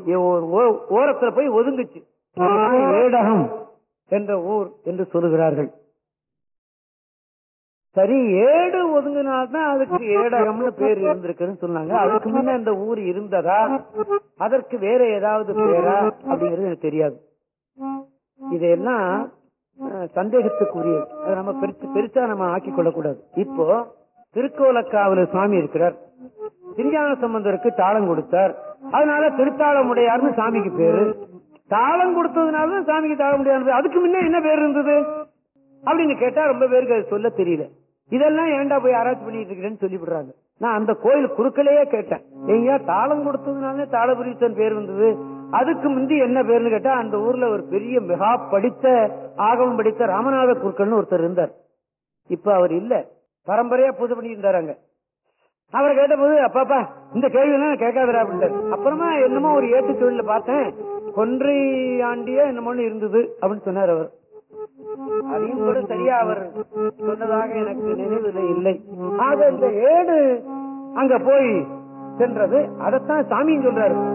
ஒரு ஓ- ஓரத்துல போய் ஒதுங்குச்சு ஏடகம் என்ற ஊர் என்று சொல்லுகிறார்கள் சரி ஏடு ஒதுங்கினால்தான் அதுக்கு ஏடகம்னு பேர் இருந்திருக்குன்னு சொன்னாங்க அதுக்கு முன்ன இந்த ஊர் இருந்ததா அதற்கு வேற ஏதாவது பேரா அப்படிங்கிறது எனக்கு தெரியாது இதெல்லாம் அஹ், சந்தேகத்துக்குரியது அதை நம்ம பெருசு பெருசா நம்ம ஆக்கிக் கொள்ளக்கூடாது இப்போ திருக்கோலக்காவல சுவாமி இருக்கிறார் திருஞான சம்பந்தருக்கு தாளம் கொடுத்தார் அதனால திருத்தாளமுடையார்னு சாமிக்கு பேரு தாளம் கொடுத்ததுனால தான் சாமிக்கு தாள முடியாது அதுக்கு முன்ன என்ன பேர் இருந்தது அப்படின்னு கேட்டா ரொம்ப பேருக்கு அது சொல்ல தெரியல இதெல்லாம் ஏன்டா போய் ஆராய்ச்சி பண்ணிட்டு இருக்கிறேன்னு சொல்லி விடுறாங்க நான் அந்த கோயில் குறுக்களையே கேட்டேன் எங்க தாளம் கொடுத்ததுனால தாளபுரீசன் பேர் வந்தது அதுக்கு முந்தி என்ன பேருன்னு கேட்டா அந்த ஊர்ல ஒரு பெரிய மிகா படித்த ஆகமம் படித்த ராமநாத குருக்கள்னு ஒருத்தர் இருந்தார் இப்ப அவர் இல்ல பரம்பரையா பூஜை பண்ணிட்டு இருந்தாராங்க அவரை கேட்டபோது அப்பாப்பா இந்த கேள்வி எல்லாம் கேட்காதரா அப்படின்ட்டாரு அப்புறமா என்னமோ ஒரு ஏட்டு தொழில பார்த்தேன் கொன்றை ஆண்டிய என்னமோன்னு இருந்தது அப்படின்னு சொன்னார் அவர் அதையும் கூட சரியா அவர் சொன்னதாக எனக்கு நினைவில் இல்லை ஆக இந்த ஏடு அங்க போய் சென்றது அதைத்தான் சாமியும் சொல்றாரு